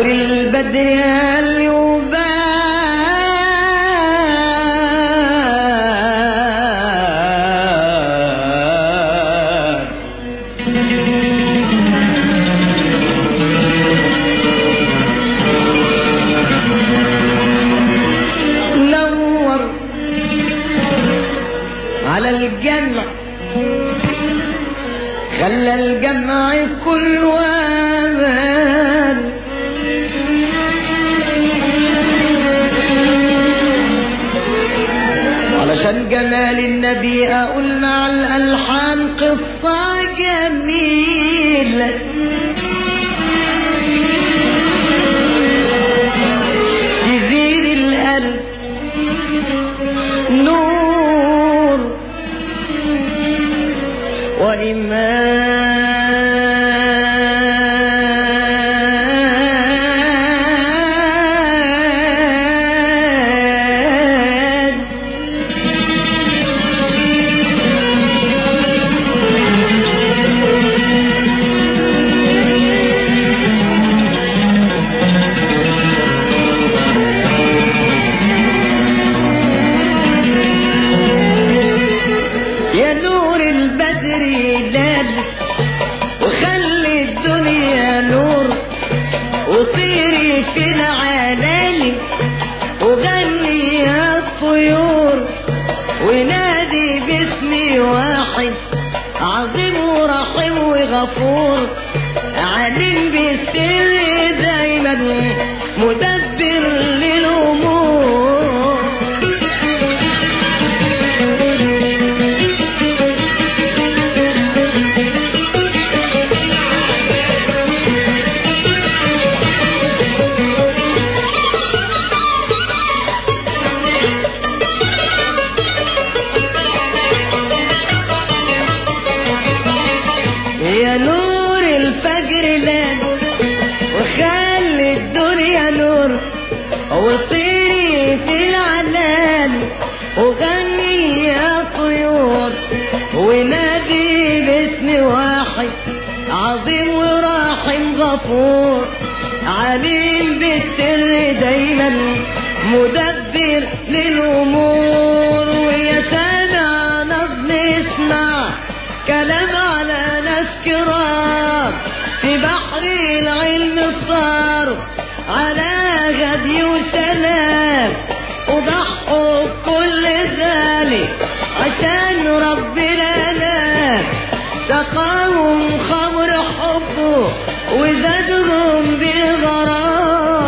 البدر هل يبان نور على الجمع خلى الجمع كل امان علشان جمال النبي اقول مع الالحان قصه جميله تزيد القلب نور وإيمان يا نور البدر لال وخلي الدنيا نور وطيري في العلالي وغني يا الطيور ونادي باسمي واحد عظيم ورحيم وغفور عليم بالسر دايما مدبر للامور يا نور الفجر لان وخلي الدنيا نور وطيري في العنان وغني يا طيور ونادي باسم واحد عظيم وراحم غفور عليم بالسر دايما مدبر للامور ويا سنة نظم اسمع كلام على ناس كرام في بحر العلم صار على غدي وسلام وضحوا بكل ذلك عشان ربنا نام سقاهم خمر حبه وزادهم بالغرام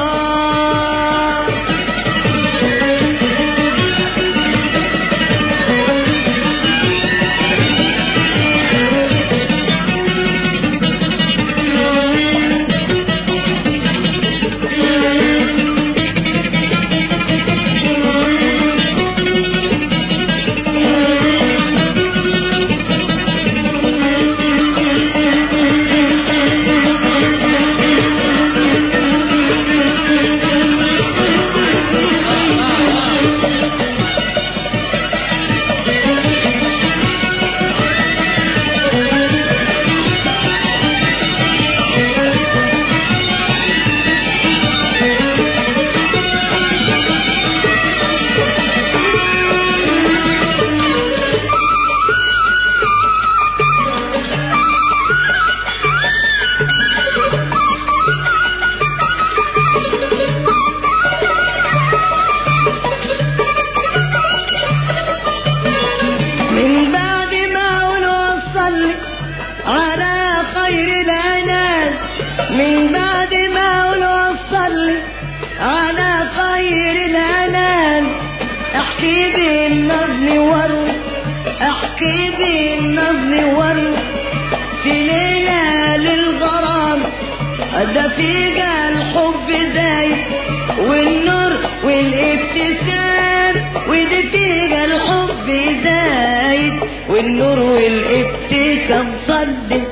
من بعد ما اقول وصل على خير الانام من بعد ما اقول وصل على خير الانام احكي بالنظم ورد احكي بالنظم ورد في ليلة للغرام ده فيها الحب زايد والنور والابتسام ودي فيها الحب زايد والنور والابتسام صلي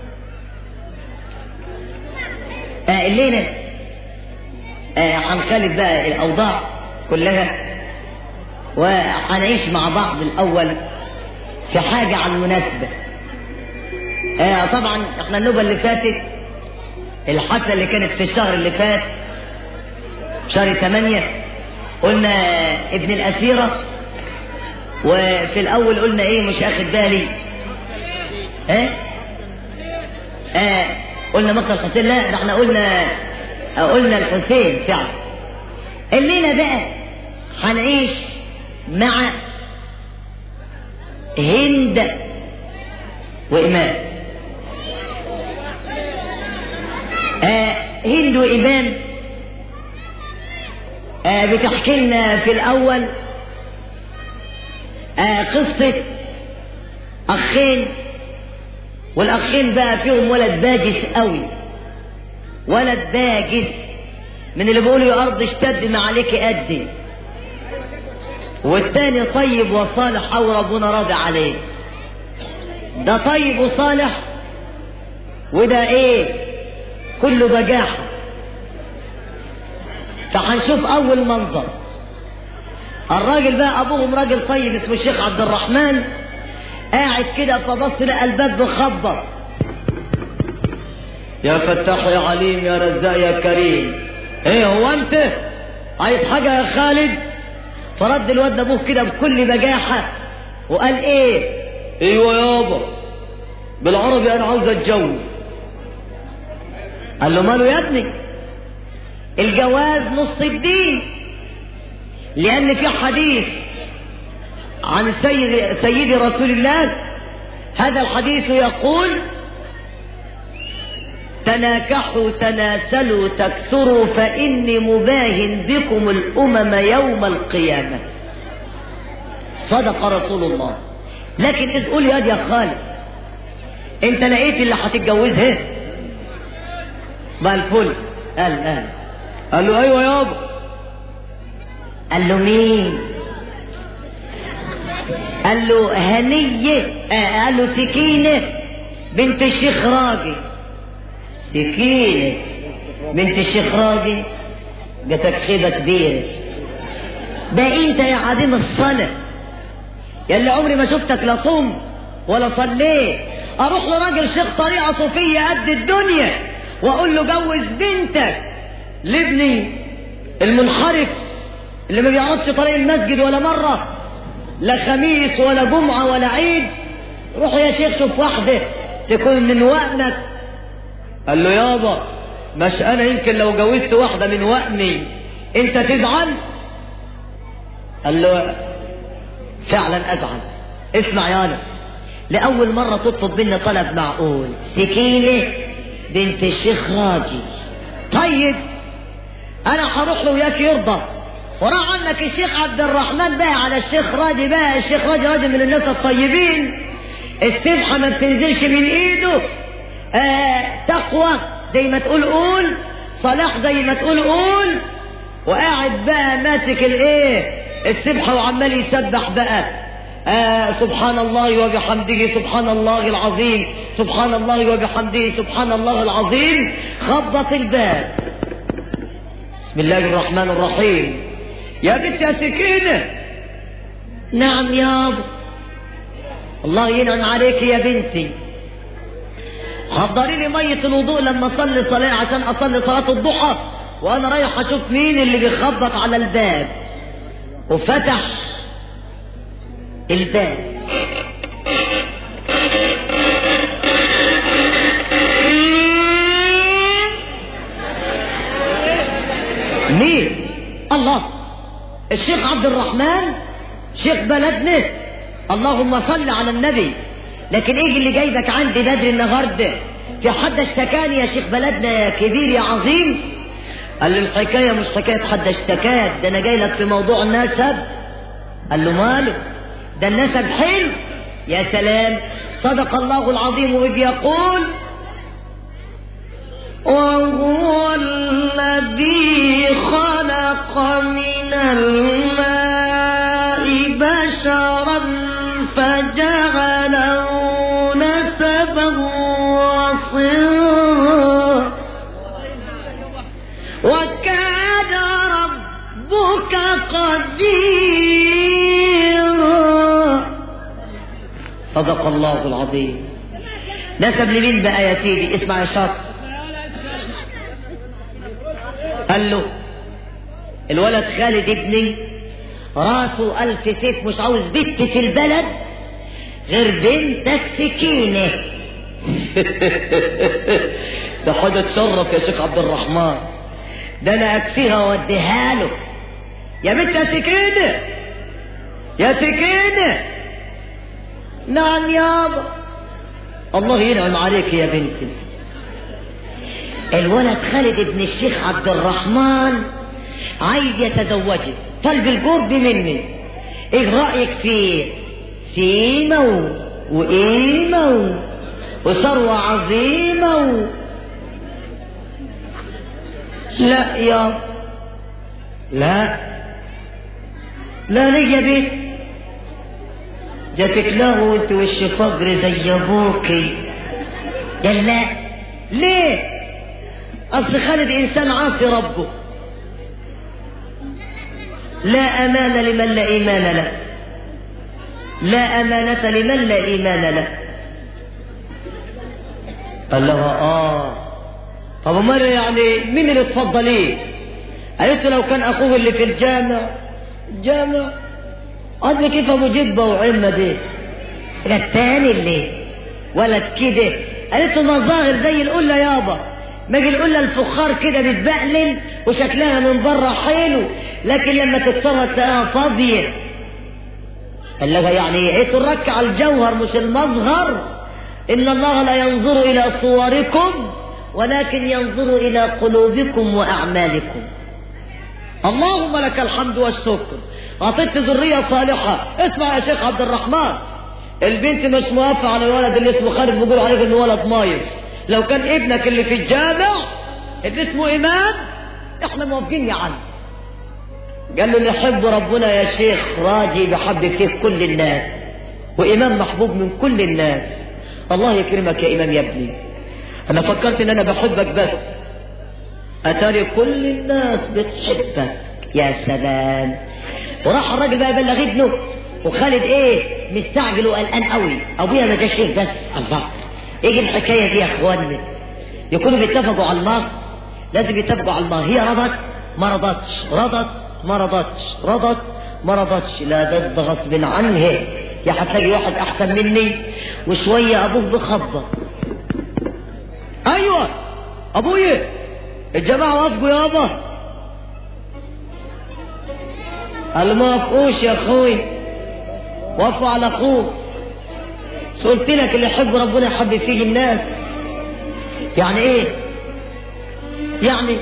آه الليلة آه هنخالف بقى الأوضاع كلها وهنعيش مع بعض الأول في حاجة عن مناسبة آه طبعا احنا النوبة اللي فاتت الحفلة اللي كانت في الشهر اللي فات شهر ثمانية قلنا ابن الأسيرة وفي الأول قلنا إيه مش أخد بالي ها آه قلنا مكة الحسين لا ده احنا قلنا قلنا الحسين فعلا الليلة بقى هنعيش مع هند وإمام آه هند وإمام آه بتحكي لنا في الأول آه قصة أخين والأخين بقى فيهم ولد باجس قوي ولد باجس من اللي بيقولوا يا أرض اشتد ما عليك قدي والتاني طيب وصالح أو ربنا راضي عليه ده طيب وصالح وده ايه كله بجاحة فهنشوف أول منظر الراجل بقى أبوهم راجل طيب اسمه الشيخ عبد الرحمن قاعد كده فبص لقى الباب بخبط يا فتاح يا عليم يا رزاق يا كريم ايه هو انت عايز حاجة يا خالد فرد الواد ابوه كده بكل بجاحة وقال ايه ايوه يابا بالعربي انا عاوز اتجوز قال له ماله يا ابني الجواز نص الدين لان في حديث عن سيد سيدي رسول الله هذا الحديث يقول تناكحوا تناسلوا تكثروا فإني مباهن بكم الأمم يوم القيامة صدق رسول الله لكن إذ قول يا يا خالد انت لقيت اللي هتتجوزها بقى الفل قال قال قال له ايوه يابا قال له مين قال له هنية آه قال له سكينة بنت الشيخ راجي سكينة بنت الشيخ راجي جاتك خيبة كبيرة ده انت يا عديم الصلاة يلي عمري ما شفتك لا صوم ولا صليت اروح لراجل شيخ طريقة صوفية قد الدنيا واقول له جوز بنتك لابني المنحرف اللي ما بيقعدش طريق المسجد ولا مرة لا خميس ولا جمعة ولا عيد روح يا شيخ شوف واحدة تكون من وقمك قال له يابا مش انا يمكن لو جوزت واحدة من وقمي انت تزعل قال له فعلا ازعل اسمع يا انا لأول مرة تطلب مني طلب معقول سكينة بنت الشيخ راجي طيب انا هروح له وياك يرضى وراح عنك الشيخ عبد الرحمن بقى على الشيخ راجي بقى الشيخ راجي راجل من الناس الطيبين السبحة ما بتنزلش من ايده آه تقوى زي ما تقول قول صلاح زي ما تقول قول وقاعد بقى ماسك الايه السبحة وعمال يسبح بقى آه سبحان الله وبحمده سبحان الله العظيم سبحان الله وبحمده سبحان الله العظيم خبط الباب بسم الله الرحمن الرحيم يا بنت يا سكينة نعم يابا الله ينعم عليك يا بنتي حضري لي مية الوضوء لما اصلي صلاة عشان اصلي صلاة الضحى وانا رايح اشوف مين اللي بيخبط على الباب وفتح الباب مين الله الشيخ عبد الرحمن شيخ بلدنا اللهم صل على النبي لكن ايه اللي جايبك عندي بدري النهارده في حد اشتكاني يا شيخ بلدنا يا كبير يا عظيم قال له الحكايه مش حكايه حد اشتكاك ده انا جاي لك في موضوع النسب قال له ماله ده النسب حلو يا سلام صدق الله العظيم إذ يقول وهو الذي خلق من الماء بشرا فجعله نسبا وصيرا وكان ربك قديرا صدق الله العظيم نسب لمين بقى يا سيدي اسمع يا شاطر قال له الولد خالد ابني راسه ألف سيف مش عاوز بنت في البلد غير بنتك سكينة ده حاجة تشرف يا شيخ عبد الرحمن ده انا اكفيها واديها له يا بنت يا سكينة يا سكينة نعم يابا الله ينعم عليك يا بنتي الولد خالد بن الشيخ عبد الرحمن عايز يتزوجك طلب القرب مني ايه رأيك فيه سيمة وقيمة وثروة عظيمة و... لا يا لا لا ليه يا بيت جاتك له وانت وش فقر زي ابوكي قال لا ليه اصل خالد انسان عاصي ربه لا امان لمن لا ايمان له لا امانه لمن لا ايمان له قال لها اه طب امال يعني مين اللي تفضليه قالت له لو كان اخوه اللي في الجامع الجامع قال كيف ابو جبه وعمه دي ده التاني اللي ولد كده قالت له مظاهر زي القله يابا ما اجي القله الفخار كده بتبقلل وشكلها من بره حلو لكن لما تتفرج تلاقيها فاضيه قال لها يعني ايه ترك على الجوهر مش المظهر ان الله لا ينظر الى صوركم ولكن ينظر الى قلوبكم واعمالكم اللهم لك الحمد والشكر اعطيت ذريه صالحه اسمع يا شيخ عبد الرحمن البنت مش موافقه على الولد اللي اسمه خالد بيقول عليك انه ولد مايس لو كان ابنك اللي في الجامع اللي اسمه امام احنا موافقين يا عم قال له اللي يحب ربنا يا شيخ راجي بحب فيك كل الناس وامام محبوب من كل الناس الله يكرمك يا امام يا ابني انا فكرت ان انا بحبك بس اتاري كل الناس بتحبك يا سلام وراح الراجل بقى يبلغ ابنه وخالد ايه مستعجل وقلقان قوي ابويا ما جاش ليه بس الله ايه الحكايه دي يا اخواني يكونوا بيتفقوا على المهر لازم يتفقوا على المهر هي رضت ما رضتش رضت ما رضتش رضت ما رضتش لا ده ده غصب عنه يا هتلاقي واحد احسن مني وشويه ابوك بخبط ايوه ابويا الجماعه وافقوا يابا قال ما وافقوش يا اخوي وافقوا على اخوه قلت لك اللي يحب ربنا يحب فيه الناس يعني ايه يعني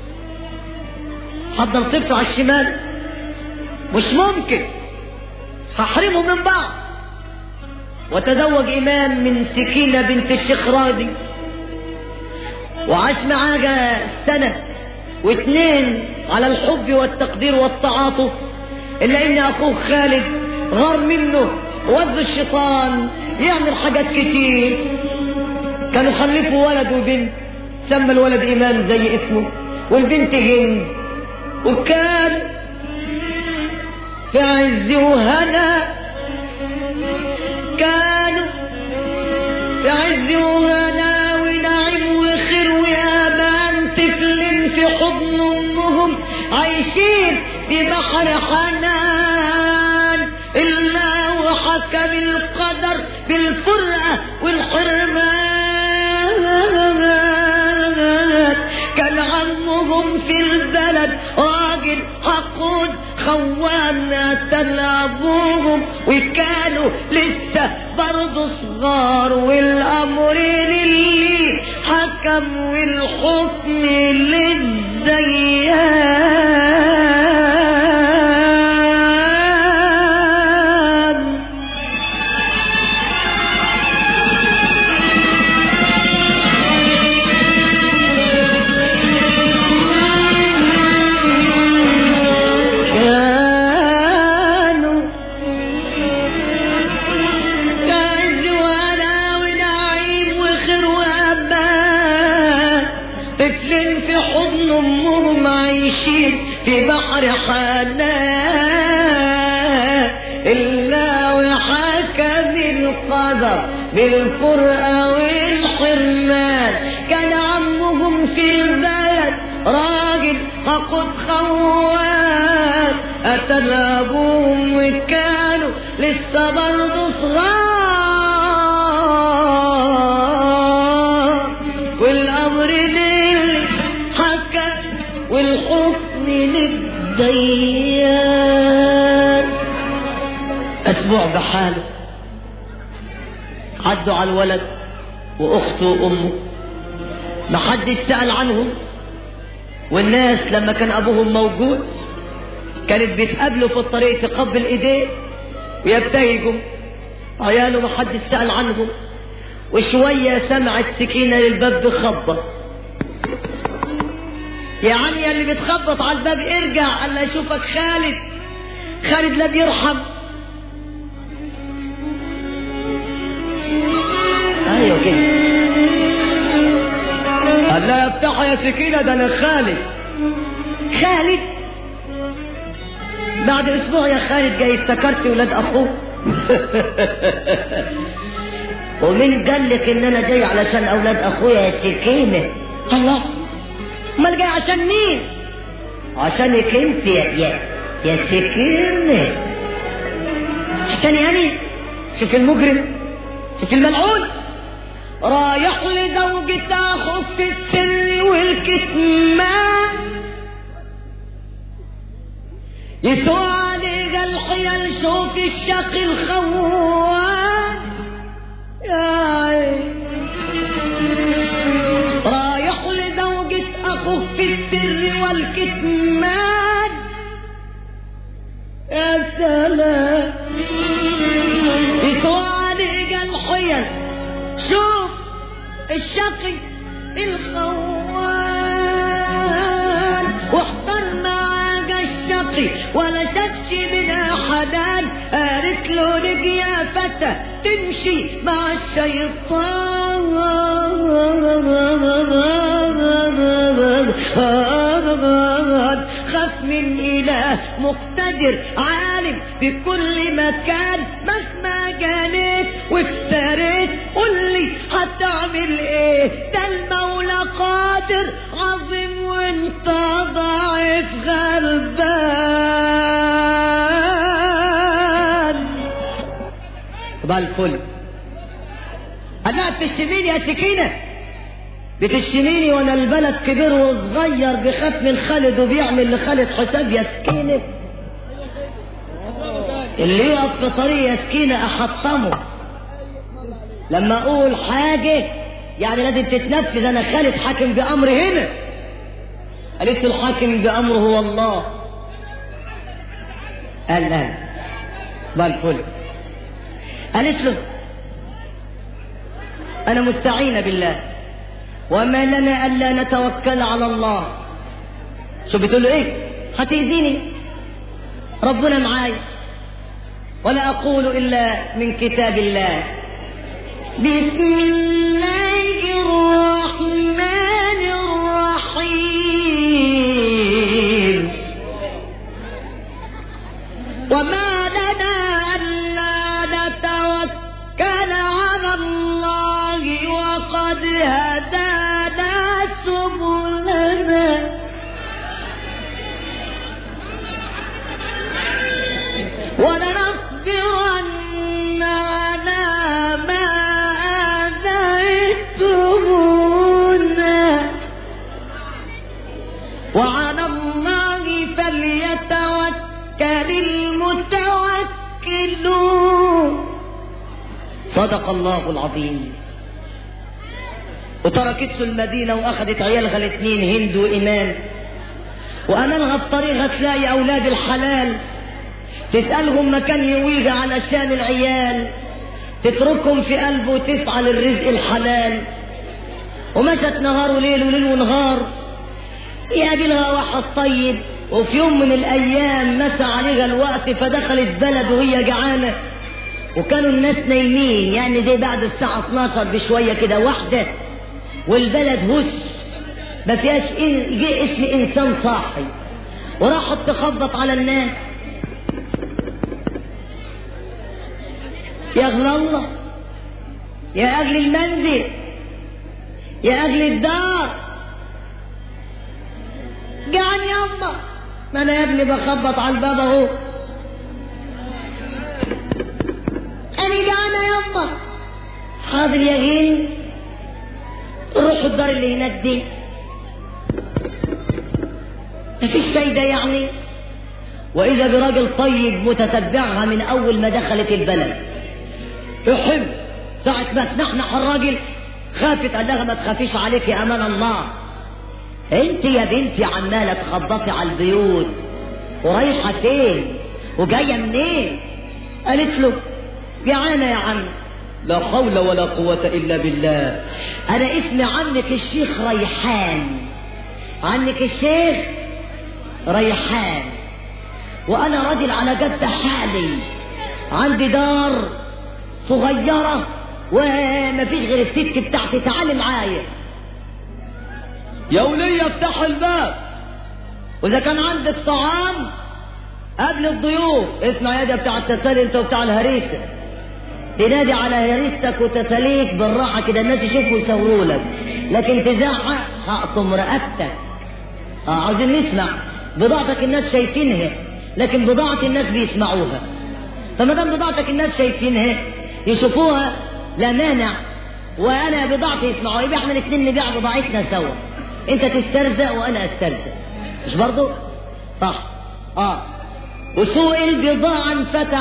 حد نصيبته على الشمال مش ممكن هحرمه من بعض وتزوج إمام من سكينة بنت الشيخ راضي وعاش معاه سنة واثنين على الحب والتقدير والتعاطف إلا إن أخوه خالد غار منه وذ الشيطان يعمل حاجات كتير كانوا خلفوا ولد وبنت سمى الولد إمام زي اسمه والبنت هند وكان في عز وهنا كانوا في عز وهنا ونعيم وخير وأمان طفل في حضن أمهم عايشين في بحر حنان إلا وحكم القدر بالفرقة والحرمان كان عمهم في البلد راجل حقود خوان قتل ابوهم وكانوا لسه برضه صغار والامرين اللي حكم والحكم للديان كانوا عز وانا ونعيم وخير وامان طفلين في حضن امهم عايشين في بحر حنان الا وحكم القدر بالفرقه والحرمان كان عمهم في البلد راجل فقد خوان قتل ابوهم وكانوا لسه برضه صغار والامر للي حكى والحكم للديان اسبوع بحاله عدوا على الولد واخته وامه ما حد سأل عنهم والناس لما كان ابوهم موجود كانت بيتقابلوا في الطريق تقبل ايديه ويبتهجوا عياله ما حد سأل عنهم وشوية سمعت سكينة للباب بخبط يا عم يا اللي بتخبط على الباب ارجع قال اشوفك خالد خالد لا بيرحم ايوه كده قال لا افتحوا يا سكينة ده انا خالد خالد بعد اسبوع يا خالد جاي افتكرت ولاد اخوه ومين قال لك ان انا جاي علشان اولاد اخويا يا سكينة الله امال جاي عشان مين عشانك انت يا يا, يا سكينة عشان يعني شوف المجرم شوف الملعون رايح لزوجة اخوك في السر والكتمان يسوع عليك الحيل شوف الشقي الخوان يا عين رايح لزوجة اخوك في السر والكتمان يا سلام يسوع عليك الحيل شوف الشقي الخوان واحضر معاك الشقي ولا شافش بنا حدان قالت له لك يا فتى تمشي مع الشيطان خاف من إله مقتدر عالم بكل مكان مهما جنيت وافتريت قول لي هتعمل ايه ده المولى قادر عظيم وانت ضعيف غلبان صباح الفل قال لها بتشتميني يا سكينه بتشتميني وانا البلد كبير وصغير بختم الخالد وبيعمل لخالد حساب يا سكينه اللي يقف في طريق يا سكينه احطمه لما اقول حاجه يعني لازم تتنفذ انا خالد حاكم بامر هنا قالت الحاكم بامره هو الله قال لا بالفل قالت له انا مستعينه بالله وما لنا الا نتوكل على الله شو بتقول له ايه هتأذيني ربنا معاي ولا اقول الا من كتاب الله بسم الله الرحمن الرحيم وما لنا ألا نتوكل على الله وقد هدانا سبلنا ولنصبرن على ما آذيتمونا وعلى الله فليتوكل المتوكلون صدق الله العظيم وتركته المدينة وأخذت عيالها الاثنين هند وإيمان وأملها في طريقها تلاقي أولاد الحلال تسألهم مكان يويجا علشان العيال تتركهم في قلبه وتسعى للرزق الحلال ومشت نهار وليل وليل ونهار يقابلها واحد طيب وفي يوم من الأيام مسى عليها الوقت فدخلت بلد وهي جعانة وكانوا الناس نايمين يعني زي بعد الساعة 12 بشوية كده واحدة والبلد هس ما فيهاش إن جه اسم إنسان صاحي وراحت تخبط على الناس يا أغلى الله يا أهل المنزل يا أهل الدار جعان يا أما ما أنا يا ابني بخبط على الباب أهو أنا جعانة يما حاضر يا غين روحوا الدار اللي هناك دي مفيش فايدة يعني وإذا براجل طيب متتبعها من أول ما دخلت البلد يحب ساعة ما تنحنح الراجل خافت قال لها ما تخافيش عليك يا أمان الله انت يا بنتي عمالة تخبطي على البيوت ورايحة فين وجاية منين قالت له جعانة يا عم لا حول ولا قوة إلا بالله أنا اسمي عمك الشيخ ريحان عمك الشيخ ريحان وأنا راجل على قد حالي عندي دار صغيرة وما فيش غير الست بتاعتي تعالي معايا يا ولية افتح الباب وإذا كان عندك طعام قبل الضيوف اسمع يا ده بتاع التسالي انت وبتاع الهريسة تنادي على هريستك وتساليك بالراحة كده الناس يشوفوا يصوروا لك لكن تزعق هقطم رقبتك اه عاوزين نسمع بضاعتك الناس شايفينها لكن بضاعة الناس بيسمعوها فما دام بضاعتك الناس شايفينها يشوفوها لا مانع وانا بضاعتي يسمعوها يبقى احنا الاثنين نبيع بضاعتنا سوا انت تسترزق وانا استرزق مش برضو صح اه وسوق البضاعة انفتح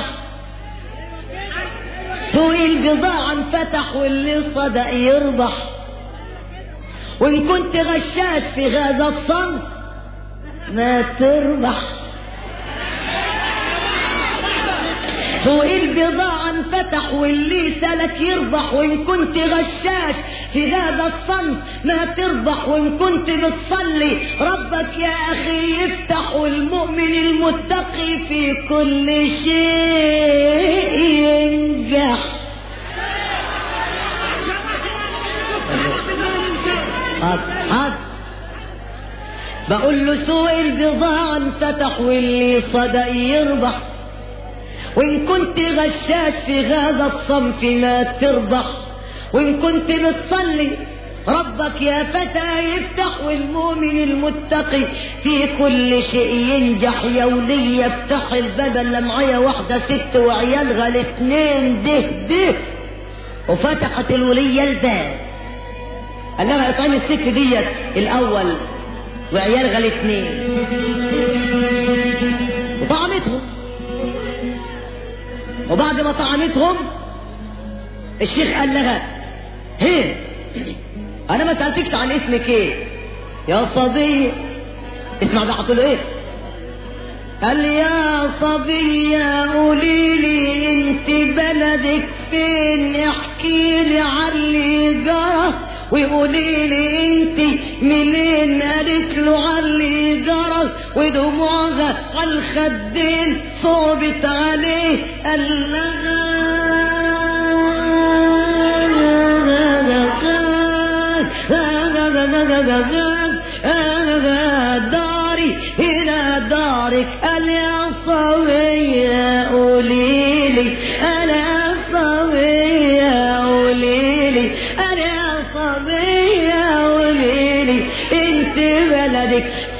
سوق البضاعة انفتح واللي صدق يربح وإن كنت غشاش في هذا الصنف ما تربح سوق البضاعة انفتح واللي سلك يربح وإن كنت غشاش في هذا الصنف ما تربح وإن كنت بتصلي ربك يا أخي يفتح والمؤمن المتقي في كل شيء ينجح حاضر حاضر بقول له سوق البضاعة انفتح واللي صدق يربح وإن كنت غشاش في هذا الصنف ما تربح وإن كنت بتصلي ربك يا فتى يفتح والمؤمن المتقي في كل شيء ينجح يا ولي افتح الباب اللي معايا واحدة ست وعيالها الاثنين ده ده وفتحت الولية الباب قال لها اطعمي الست ديت الأول وعيالها الاثنين وطعمتهم وبعد ما طعمتهم الشيخ قال لها هي انا ما سالتكش عن اسمك ايه يا صبي اسمع ده هتقول ايه قال يا صبية قولي لي انت بلدك فين احكي لي عن اللي جرى وقولي لي انت منين قالت له عن اللي جرى ودموعها على الخدين صوبت عليه قال لها داري هنا دارك قال يا صبية قولي لي انا صبية قولي لي انا صبية قولي لي انت بلدك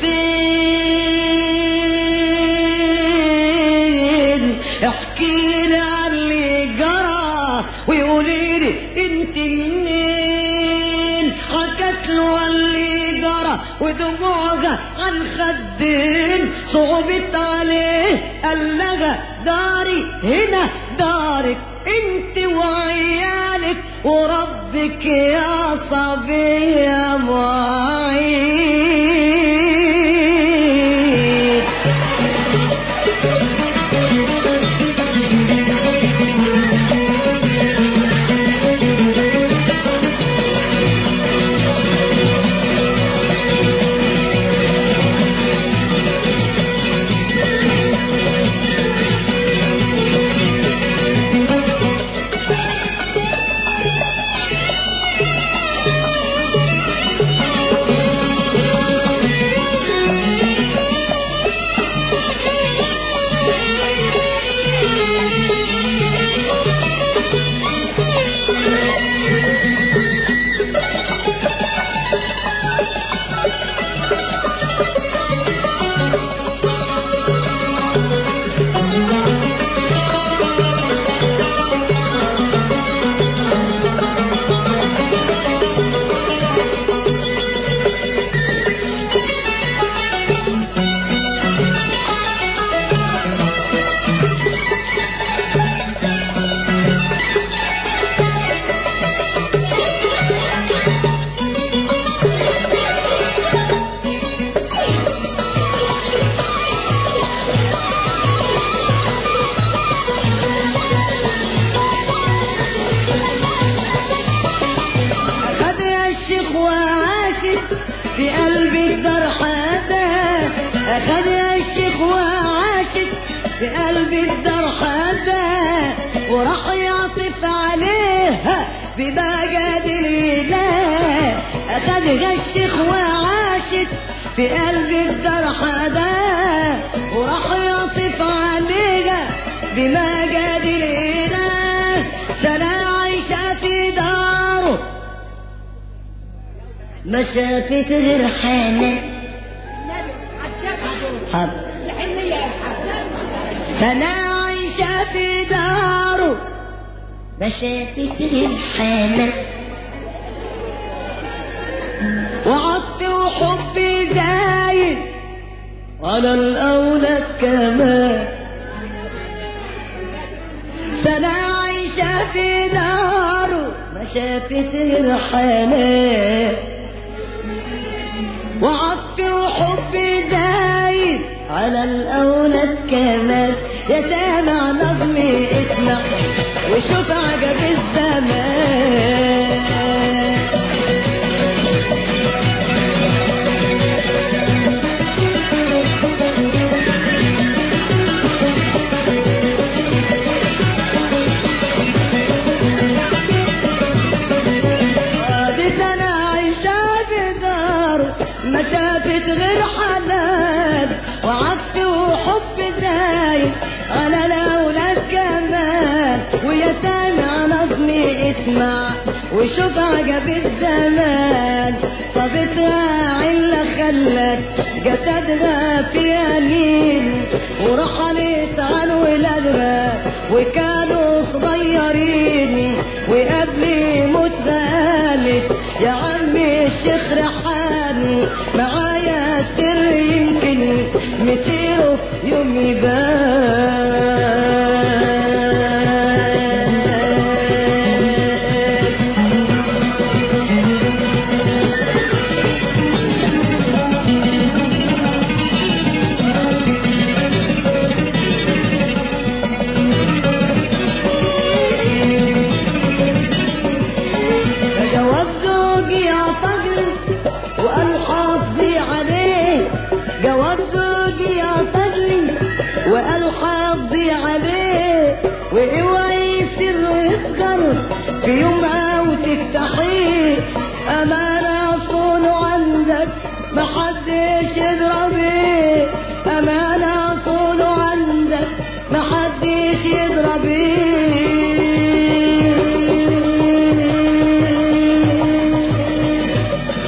فين احكي لي عن اللي جرى وقولي لي انت منين حكت له عن اللي جرى ودموعها عن خدين صعبت عليه قال لها داري هنا دارك انت وعيالك وربك يا صبية معين في قلب الدار حدا أخذ الشيخ وعاشت في قلب الدار حدا وراح يعطف عليها ببجد الإله أخذها الشيخ وعاشت في قلب الدار حدا وراح يعطف عليها بمجد الإله سنة عايشة في داره ما شافت غير حنان حب سنة عايشة في داره ما شافت غير حنان وعطف وحب زايد على الأولاد كمان سنة عايشة في داره ما شافت غير حنان وعطف وحب زايد على الأولاد كمان يا سامع نظمي اسمع وشوف عجب الزمان دي سنة عايشة في دار ما شافت غير حنان وعطف وحب زايد على الأولاد كمان ويا سامع نظمي اسمع وشوف عجب الزمان طبتها علة خلت جسدها في أنين ورحلت عن ولادها وكانوا صغيرين وقبل موت قالت يا عمي الشيخ ريحاني معايا سر يمكن مسيره يوم يبان جواز زوجي اعتقد وقال حظي عليه جواز زوجي اعتقد وقال حظي عليه واوعي يصير يسكر في يوم او تفتحيه امانه صون عندك محدش يضرب بيه امانه صون عندك محدش يضرب بيه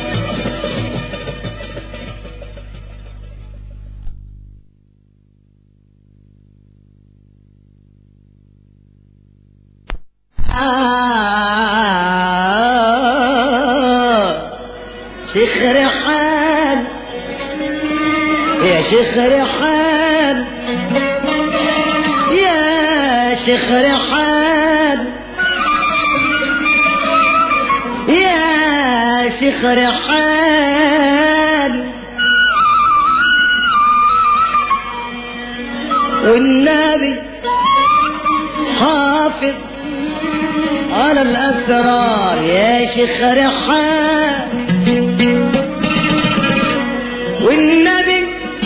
آه شيخ ريحان يا شيخ ريحان يا شيخ ريحان يا شيخ ريحان والنبي حافظ على الأسرار يا شيخ ريحان والنبي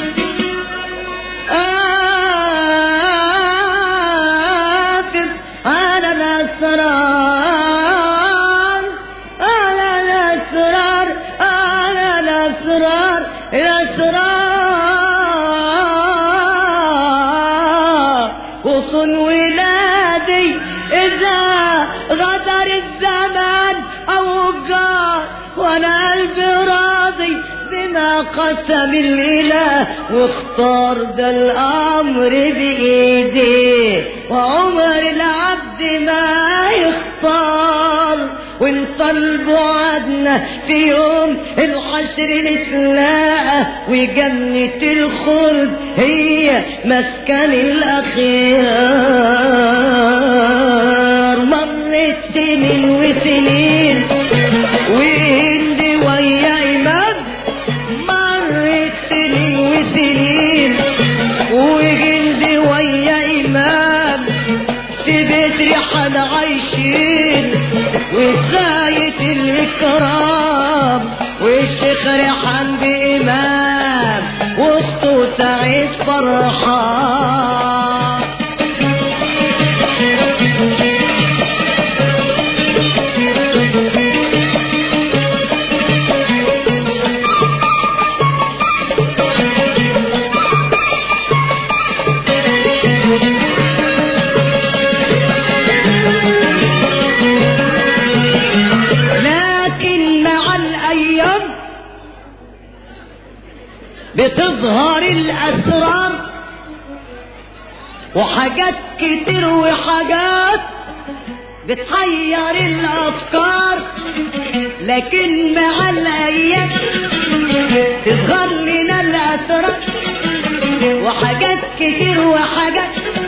حافظ على الأسرار على الأسرار على الأسرار الأسرار وصن ولادي إذا غدر الزمان أو قال وأنا قلبي راضي بما قسم الإله واختار ذا الأمر بإيديه وعمر العبد ما يختار ونطلب وعدنا في يوم الحشر نتلاقى وجنة الخلد هي مسكن الأخيار مرت سنين وسنين وهندي ويا إمام مرت سنين وسنين وهندي ويا إمام في بيت ريحان عايشين وبغاية الإكرام والشيخ ريحان بإمام وسطه سعيد فرحان لكن مع الأيام بتظهر الأسرار وحاجات كتير وحاجات بتحير الأفكار لكن مع الأيام تظهر لنا الأسرار وحاجات كتير وحاجات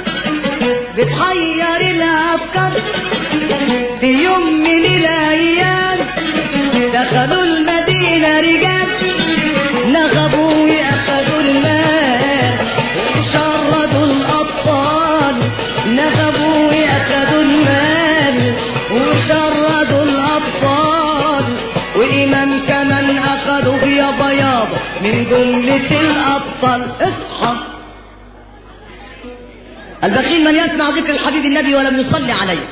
بتحير الأفكار في يوم من الأيام دخلوا المدينة رجال نغبوا وأخذوا المال وشردوا الأطفال نغبوا وأخذوا المال وشردوا الأطفال وإمام كمان أخذوا بيابا يابا من جملة الأبطال اصحى البخيل من يسمع ذكر الحبيب النبي ولم يصلي عليه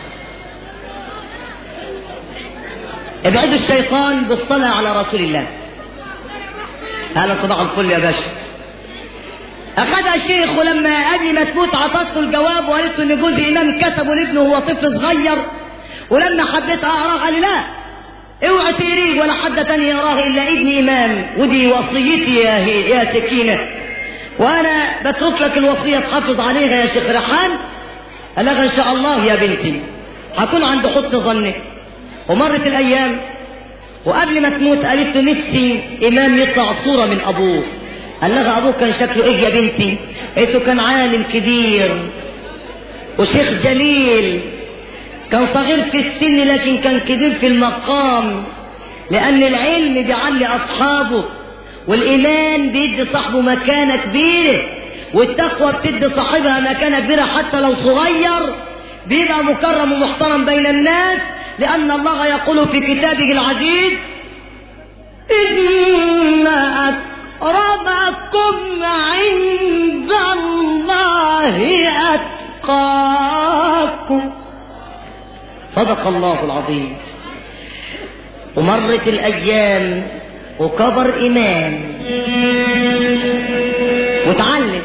ابعدوا الشيطان بالصلاة على رسول الله هلا صباح الفل يا باشا أخذها الشيخ ولما قبل ما تموت عطته الجواب وقالت له إن جوز إمام كتبه لابنه وهو طفل صغير ولما حبيت أقراه قال لي لا اوعى تقريه ولا حد تاني يقراه إلا ابن إمام ودي وصيتي يا هي يا سكينة وأنا بترك لك الوصية تحافظ عليها يا شيخ ريحان قال لها إن شاء الله يا بنتي هكون عند حسن ظنك ومرت الأيام وقبل ما تموت قالت له نفسي إمام يطلع صورة من أبوه قال لها أبوه كان شكله إيه يا بنتي قالت له كان عالم كبير وشيخ جليل كان صغير في السن لكن كان كبير في المقام لأن العلم بيعلي أصحابه والإيمان بيدي صاحبه مكانة كبيرة والتقوى بتدي صاحبها مكانة كبيرة حتى لو صغير بيبقى مكرم ومحترم بين الناس لأن الله يقول في كتابه العزيز إن أكرمكم عند الله أتقاكم صدق الله العظيم ومرت الأيام وكبر إمام وتعلم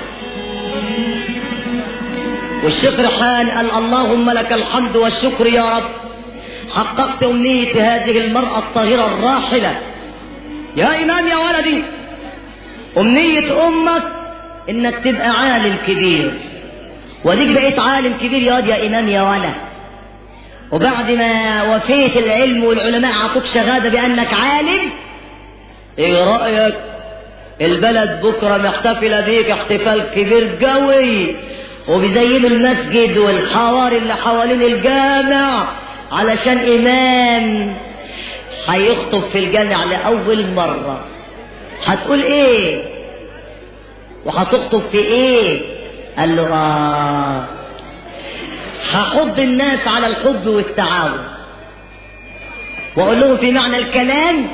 والشيخ ريحان قال اللهم لك الحمد والشكر يا رب حققت أمنية هذه المرأة الطاهرة الراحلة يا إمام يا ولدي أمنية أمك إنك تبقى عالم كبير وديك بقيت عالم كبير يا واد يا إمام يا ولد وبعد ما وفيت العلم والعلماء عطوك شهادة بأنك عالم ايه رأيك البلد بكرة محتفلة بيك احتفال كبير قوي وبيزينوا المسجد والحواري اللي حوالين الجامع علشان إمام هيخطب في الجامع لأول مرة هتقول ايه وهتخطب في ايه قال له اه هحض الناس على الحب والتعاون واقول لهم في معنى الكلام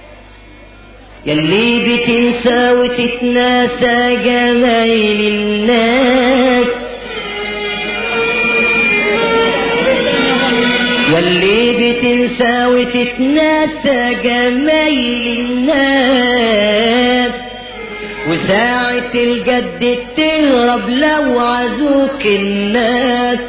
يلي بتنسى وتتناسى جمايل الناس يلي بتنسى وتتناسى جمايل الناس وساعة الجد تهرب لو عزوك الناس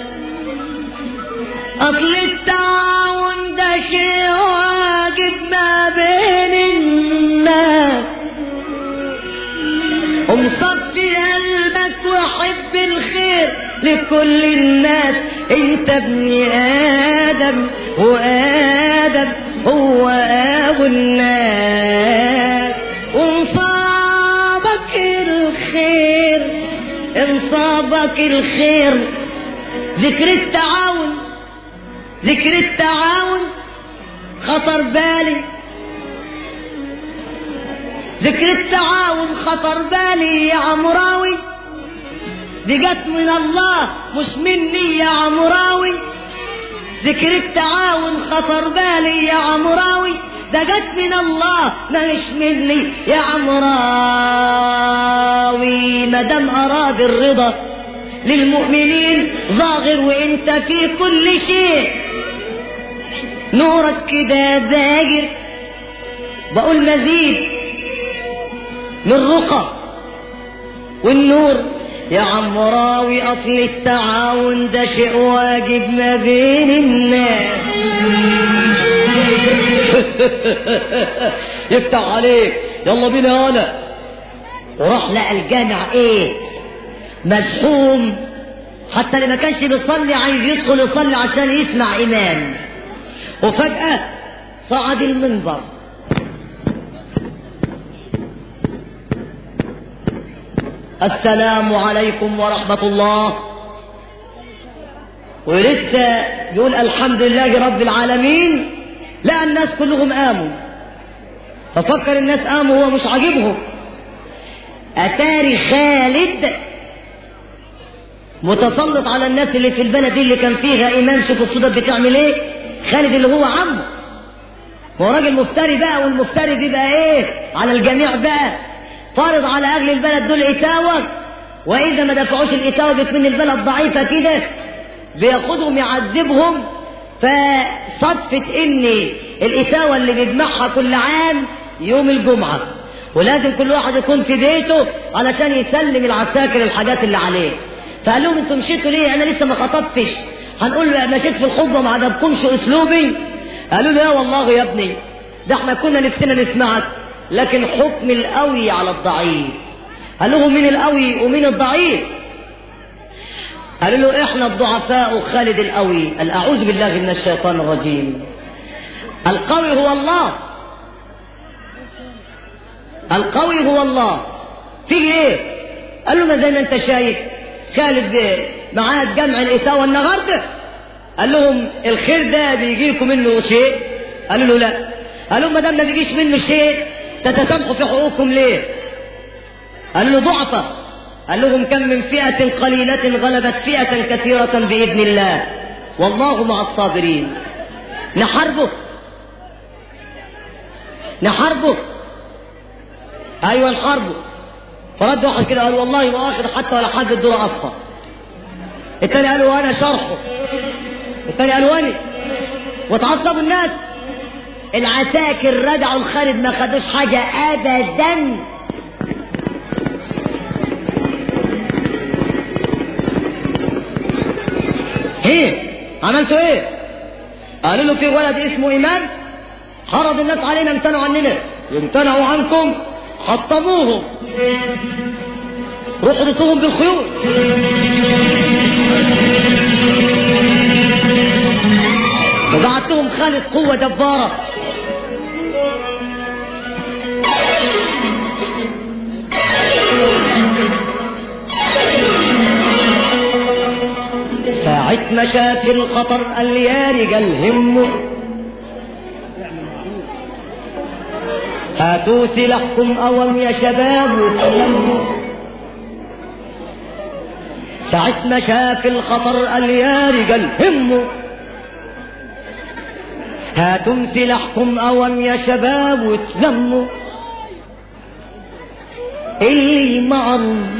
أصل التعاون ده شيء واجب ما بين الناس ومصفي قلبك وحب الخير لكل الناس انت ابن ادم وادم هو ابو الناس وانصابك الخير انصابك الخير ذكر التعاون ذكر التعاون خطر بالي ذكر التعاون خطر بالي يا عمراوي بجت من الله مش مني يا عمراوي ذكر التعاون خطر بالي يا عمراوي ده جت من الله مش مني يا عمراوي مدام اراد الرضا للمؤمنين ظاهر وانت في كل شيء نورك كده زاجر بقول مزيد من رقى والنور يا عمراوي اصل التعاون ده شيء واجب ما بين الناس يفتح عليك يلا بينا هلا وراح لقى الجامع ايه مزحوم حتى اللي ما كانش بيصلي عايز يدخل يصلي عشان يسمع امام وفجأة صعد المنبر السلام عليكم ورحمة الله ولسه يقول الحمد لله رب العالمين لا الناس كلهم قاموا ففكر الناس قاموا هو مش عاجبهم أتاري خالد متسلط على الناس اللي في البلد دي اللي كان فيها إمام شوف الصدف بتعمل إيه خالد اللي هو عمه هو راجل مفتري بقى والمفتري بيبقى إيه على الجميع بقى فارض على أهل البلد دول إتاوة وإذا ما دفعوش الإتاوة بتمن البلد ضعيفة كده بياخدهم يعذبهم فصدفة إن الإتاوة اللي بيجمعها كل عام يوم الجمعة ولازم كل واحد يكون في بيته علشان يسلم العساكر الحاجات اللي عليه فقال لهم انتوا مشيتوا ليه انا لسه ما خطبتش هنقول له مشيت في الخطبه ما عجبكمش اسلوبي قالوا له يا والله يا ابني ده احنا كنا نفسنا نسمعك لكن حكم القوي على الضعيف قال لهم مين القوي ومين الضعيف قالوا له احنا الضعفاء وخالد القوي قال اعوذ بالله من الشيطان الرجيم القوي هو الله القوي هو الله فيه ايه قال له ما زي ما انت شايف خالد معاه جمع الإتاوة النهارده قال لهم الخير ده بيجي لكم منه شيء قالوا له لا قال لهم ما دام ما بيجيش منه شيء تتسامحوا في حقوقكم ليه قال له ضعفة قال لهم كم من فئة قليلة غلبت فئة كثيرة بإذن الله والله مع الصابرين نحاربه نحاربه ايوه نحاربه فرد واحد كده قال والله ما اخر حتى ولا حد الدور اصفر التاني قال وانا شرحه التاني قال واني وتعصبوا الناس العساكر رجعوا الخالد ما خدوش حاجة ابدا ايه عملتوا ايه قالوا له في ولد اسمه امام حرض الناس علينا امتنعوا عننا يمتنعوا عنكم حطموهم روحوا ضصوهم بالخيول وبعتهم خالد قوة جبارة ساعة ما شاف الخطر قال يا رجال همه هاتوا سلاحكم أوم يا شباب وتلموا ساعة ما شاف الخطر قال يا رجال هموا هاتوا سلاحكم أوم يا شباب وتلموا اللي مع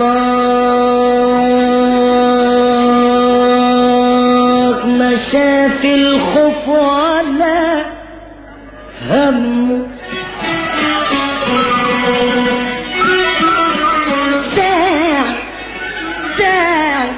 الله ما شاف الخوف ولا همه ساعة ساعة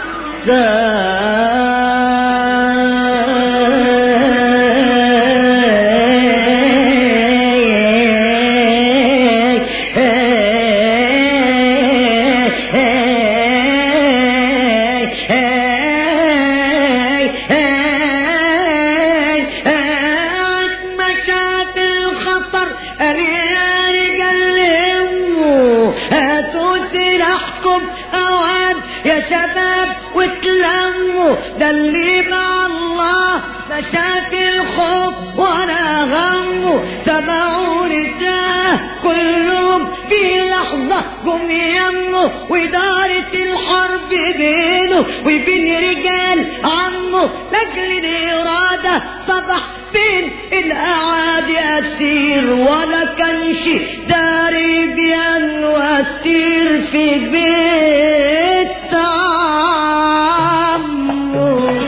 يا شباب وتلموا ده اللي مع الله ما شاف الخوف ولا غمه سمعوا رجاه كلهم في لحظة الله قم يمه ودارت الحرب بينه وبين رجال عمه لاجل الإرادة صبح بين الأعادي أسير ولا كانش داري بيان وأسير في بيت عمه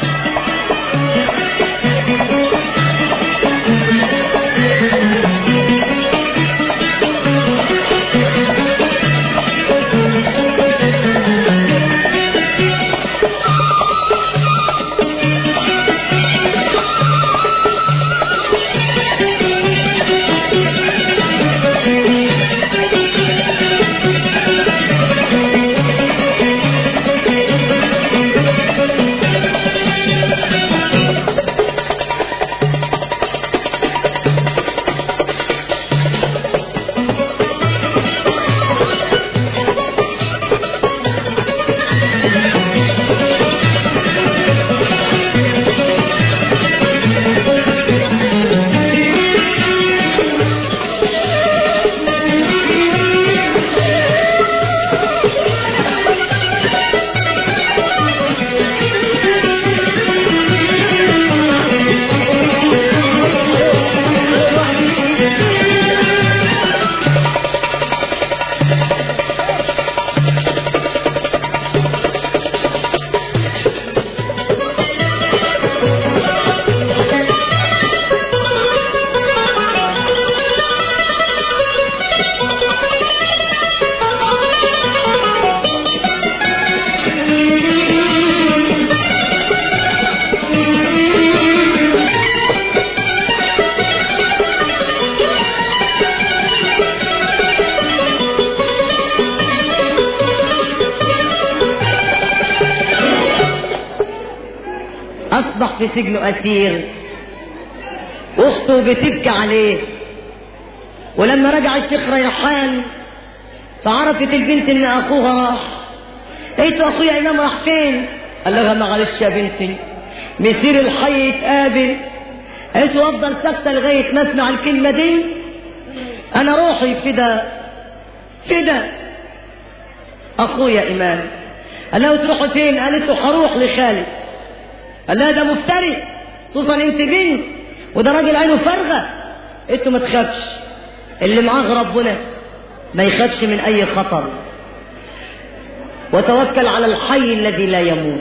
أصبح في سجنه أسير أخته بتبكي عليه ولما رجع الشيخ ريحان فعرفت البنت إن أخوها راح قالت له أخويا إمام راح فين؟ قال لها معلش يا بنتي مسير الحي يتقابل قالت له أفضل ساكتة لغاية ما أسمع الكلمة دي أنا روحي فدا فدا أخويا إمام قال لها تروحوا فين؟ قالت له هروح لخالد قال لها ده مفتري خصوصا انت بنت وده راجل عينه فارغه انت ما تخافش اللي معاه ربنا ما يخافش من اي خطر وتوكل على الحي الذي لا يموت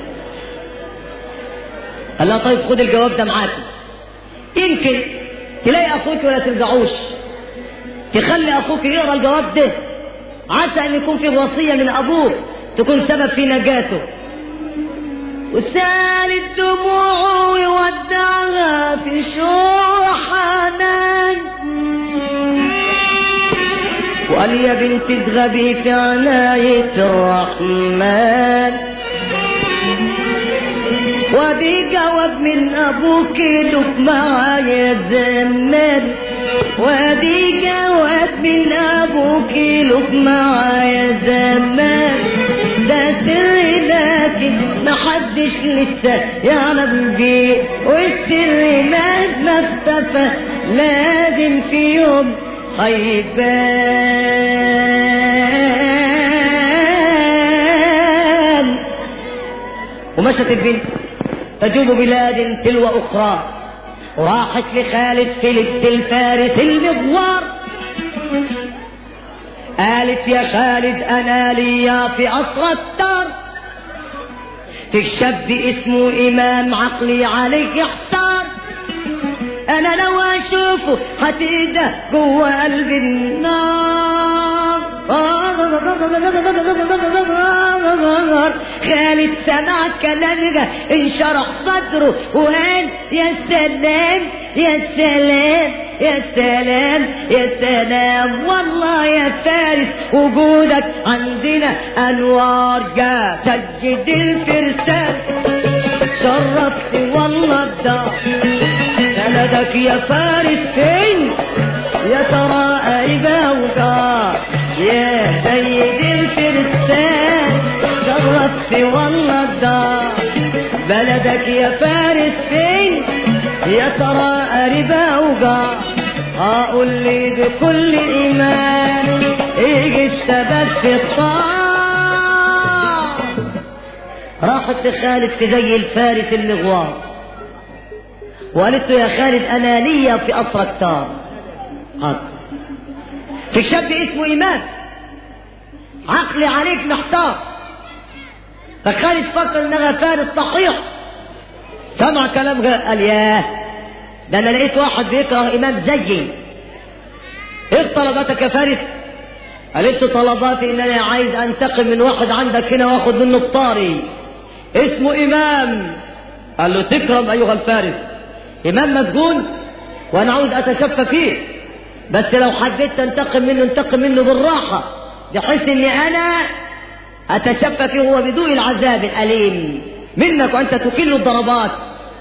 قال لها طيب خد الجواب ده معاك يمكن تلاقي اخوك ولا ترجعوش تخلي اخوك يقرا الجواب ده عسى ان يكون فيه وصيه من ابوك تكون سبب في نجاته وسال الدموع ويودعها في شوع حنان وقال يا بنت اذهبي في عناية الرحمن ودي جواب من ابوك لك معايا زمان ودي جواب من ابوك لك معايا زمان ده سر لكن محدش لسه يعلم بيه والسر مهما اختفى لازم في يوم هيبان ومشت البنت تجوب بلاد تلو أخرى وراحت لخالد فيليبس الفارس المغوار قالت يا خالد أنا لي في أسرى الدار في شاب اسمه إمام عقلي عليك يحتار أنا لو أشوفه هتيجي جوه قلبي النار خالد سمع كلامك انشرح صدره وقال يا سلام يا سلام يا سلام يا سلام والله يا فارس وجودك عندنا انوار جا سجد الفرسان شرفت والله الدار بلدك يا فارس فين يا ترى قلبه وجار يا سيد الفرسان شرفت والله الدار بلدك يا فارس فين يا ترى قريبة وجار هقول لي بكل إيمان اجي ثبت في الطار راحت لخالد في زي الفارس المغوار وقالت له يا خالد انا ليا في قصر كتار حاضر في شاب اسمه ايمان عقلي عليك محتار فخالد فكر انها فارس صحيح سمع كلامها قال ياه ده انا لقيت واحد بيكره امام زيي ايه طلباتك يا فارس قالت له طلباتي ان انا عايز انتقم من واحد عندك هنا واخد منه بطاري اسمه امام قال له تكرم ايها الفارس امام مسجون وانا عاوز اتشفى فيه بس لو حبيت تنتقم منه انتقم منه بالراحه بحيث اني انا اتشفى فيه هو بدون العذاب الاليم منك وانت تكل الضربات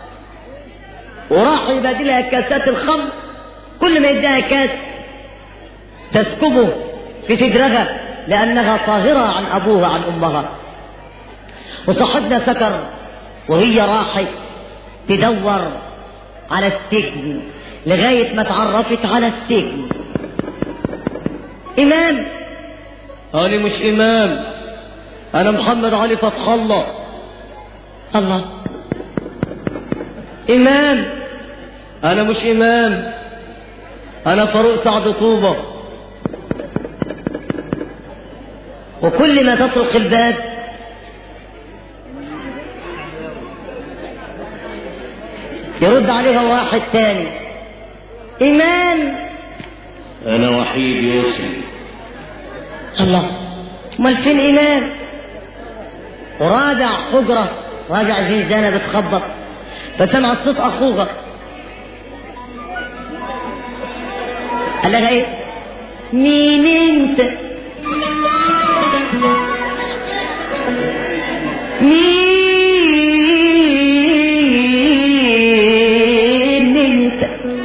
وراح يبادلها كاسات الخمر كل ما يديها كاس تسكبه في صدرها لأنها طاهرة عن أبوها عن أمها وصاحبنا سكر وهي راحت تدور على السجن لغاية ما تعرفت على السجن إمام أنا مش إمام أنا محمد علي فتح الله الله إمام أنا مش إمام أنا فاروق سعد طوبة وكل ما تطرق الباب يرد عليها واحد تاني إمام أنا وحيد يوسف الله امال فين إمام وراجع حجرة راجع زنزانة بتخبط فسمع صوت أخوها قال لها إيه مين أنت مين أنت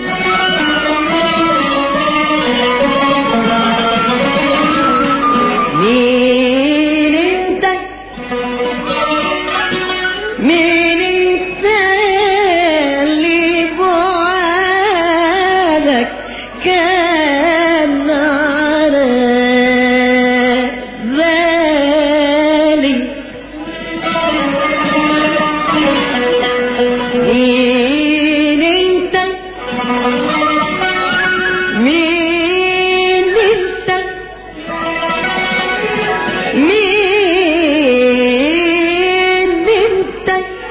مين أنت مين أنت اللي بعادك كان على بالي مين انت مين انت مين انت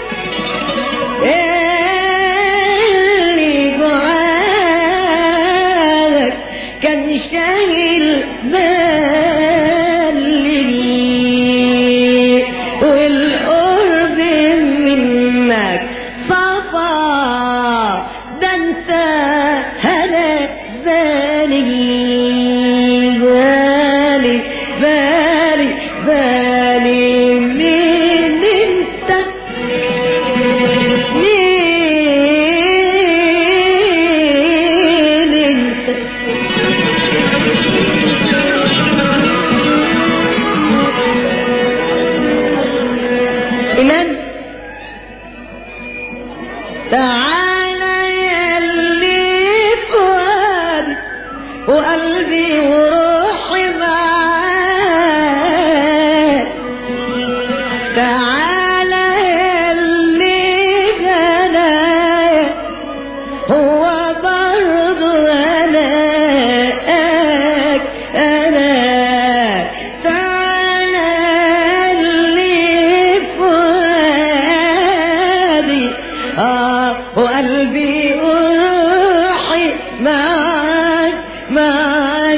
اللي بعادك كان شايل بالي والقرب منك صفا ده انت هنا بالي بالي بالي بالي مين انت مين انت إمام تعالى يا اللي فؤادي وقلبي وروحي معاك تعالى يا اللي جنايا هو برضو أناك أنا تعالى اللي فؤادي آه وقلبي وروحي معاك معاك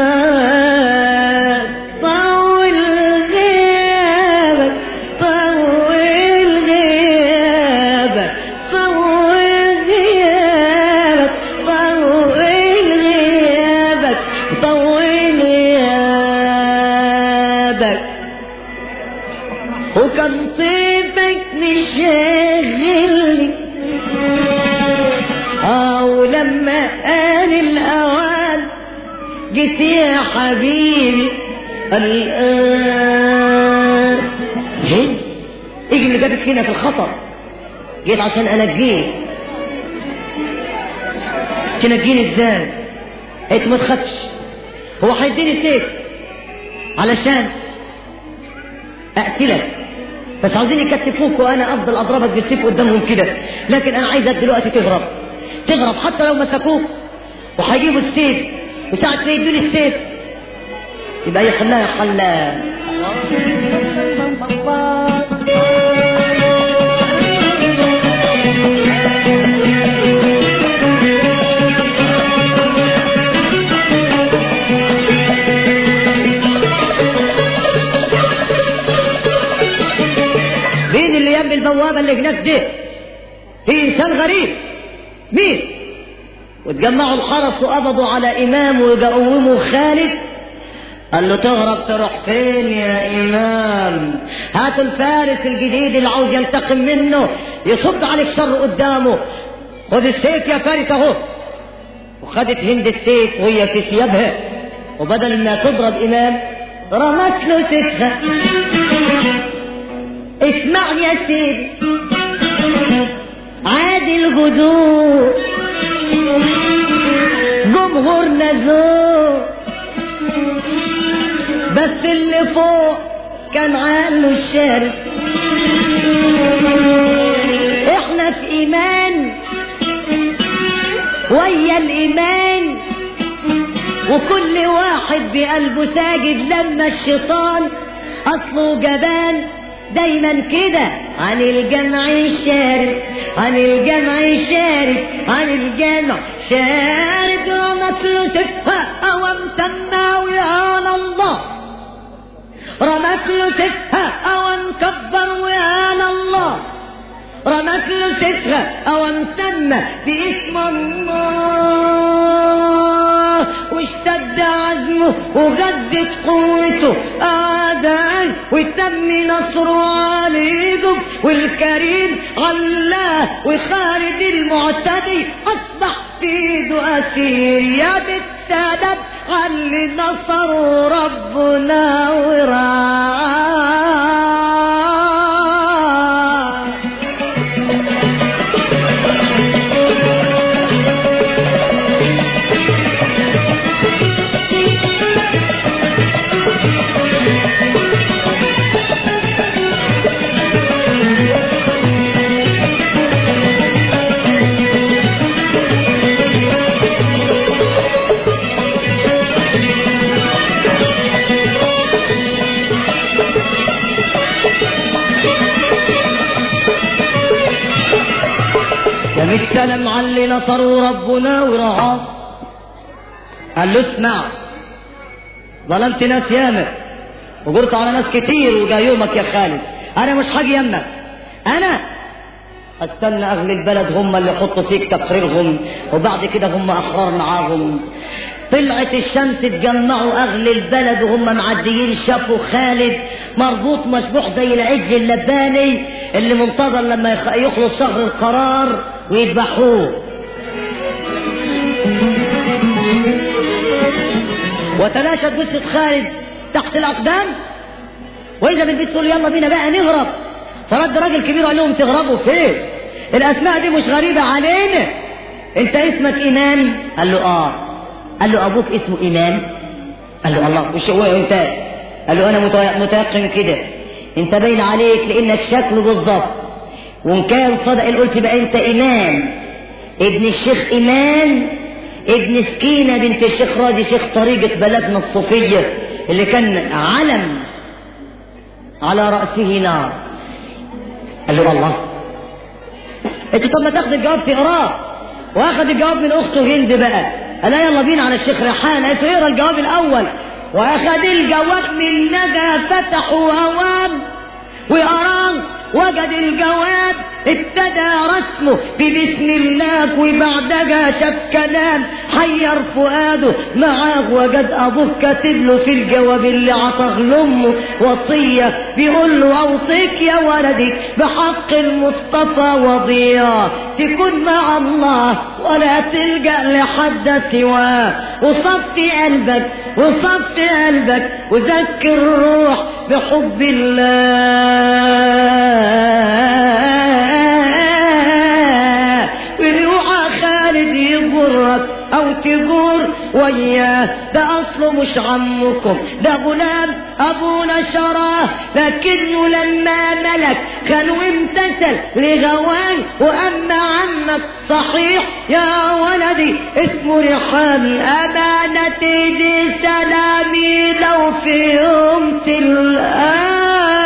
معاك طول غيابك طول غيابك طول غيابك طول غيابك طول غيابك وكان طيبك مشغلني أو لما آن الأوان جيت يا حبيبي الآن جد اجي اللي جابك هنا في الخطر جيت عشان أنجيك تنجيني ازاي؟ قلت ما تخافش هو هيديني سيف علشان اقتلك بس عاوزين يكتفوك وانا افضل اضربك بالسيف قدامهم كده لكن انا عايزك دلوقتي تهرب تهرب حتى لو مسكوك وهيجيبوا السيف وساعة ما يدوني السيف يبقى يحلها يا حلال مين اللي يم البوابة اللي هناك دي في إنسان غريب مين وتجمعوا الحرس وقبضوا على إمام ويقوموا خالد قال له تهرب تروح فين يا إمام هاتوا الفارس الجديد اللي عاوز ينتقم منه يصب عليك شر قدامه خد السيف يا فارس اهو وخدت هند السيف وهي في ثيابها وبدل ما تضرب إمام رمت له سيفها اسمعني يا سيدي عادي الهدوء جمهورنا ذوق بس اللي فوق كان عاله الشارع احنا في ايمان ويا الايمان وكل واحد بقلبه ساجد لما الشيطان اصله جبان دايما كده عن الجمع الشارد عن الجمع الشارد عن الجمع شارد رمت له سفها او امتنا ويا الله رمت له سفها او انكبر ويا الله رمت له سفها او امتن باسم الله واشتد عزمه وغدت قوته آدان وتم نصره عليهم والكريم علاه وخالد المعتدي أصبح في ايده أسير يا بالسبب علي نصره ربنا ورعاه كم السلام على اللي نصروا ربنا ورعاه قال له اسمع ظلمت ناس ياما وقلت على ناس كتير وجا يومك يا خالد انا مش حاجي يمك انا استنى اهل البلد هم اللي يحطوا فيك تقريرهم وبعد كده هم احرار معاهم طلعت الشمس اتجمعوا اهل البلد وهم معديين شافوا خالد مربوط مشبوح زي العج اللباني اللي منتظر لما يخ- يخلص شهر القرار ويذبحوه وتلاشت جثة خالد تحت الأقدام وإذا بالبيت تقول يلا بينا بقى نهرب فرد راجل كبير وقال لهم تهربوا فين؟ الأسماء دي مش غريبة علينا أنت اسمك إمام؟ قال له آه قال له أبوك اسمه إمام؟ قال له الله وش هو أنت؟ قال له أنا متي- متيقن كده أنت باين عليك لأنك شكله بالظبط وإن كان صدق اللي قلت بقى أنت إمام ابن الشيخ إمام ابن سكينة بنت الشيخ راضي شيخ طريقة بلدنا الصوفية اللي كان علم على رأسه نار قال له الله انت طب ما تاخد الجواب تقراه واخد الجواب من اخته هند بقى قال لها يلا بينا على الشيخ ريحان قالت له اقرا الجواب الاول واخد الجواب من ندى فتح وهوام وقراه وجد الجواب ابتدى رسمه ببسم الله وبعدها شاف كلام حير فؤاده معاه وجد ابوه كاتب له في الجواب اللي عطاه لامه وصيه بيقول له اوصيك يا ولدي بحق المصطفى وضياه تكون مع الله ولا تلجا لحد سواه وصفي قلبك وصفي قلبك وذكر الروح بحب الله ويوعى خالد يجرك او تجور وياه ده اصله له مش عمكم ده غلام ابونا شراه لكنه لما ملك كان وامتثل لغوان واما عمك صحيح يا ولدي اسمه ريحان امانتي دي سلامي لو في يوم تلقاه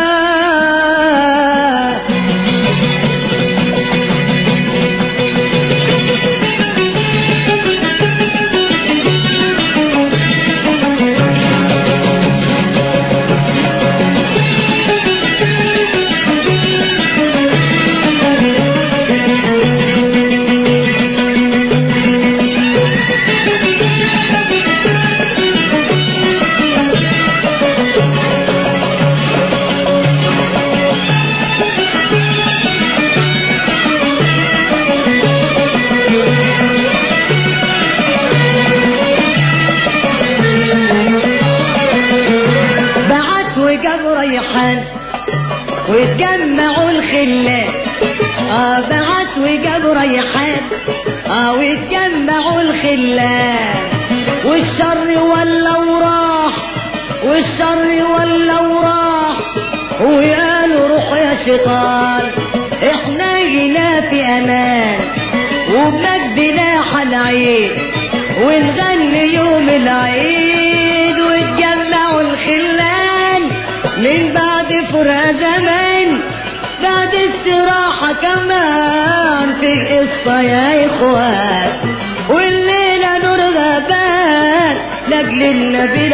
بعت وجاب ريحان واتجمعوا الخلان اه بعت وجاب ريحان اه واتجمعوا الخلان والشر ولا وراح والشر ولا وراح وقالوا روح يا شيطان احنا جينا في امان وبمجدنا حنعيد ونغني يوم العيد واتجمعوا الخلان من بعد فرق زمان بعد استراحة كمان في قصة يا إخوان والليلة نور غابات لأجل النبي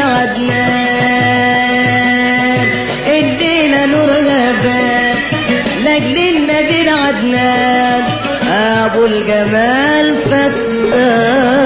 العدنان الليلة نور غابات لأجل النبي العدنان أبو الجمال فتان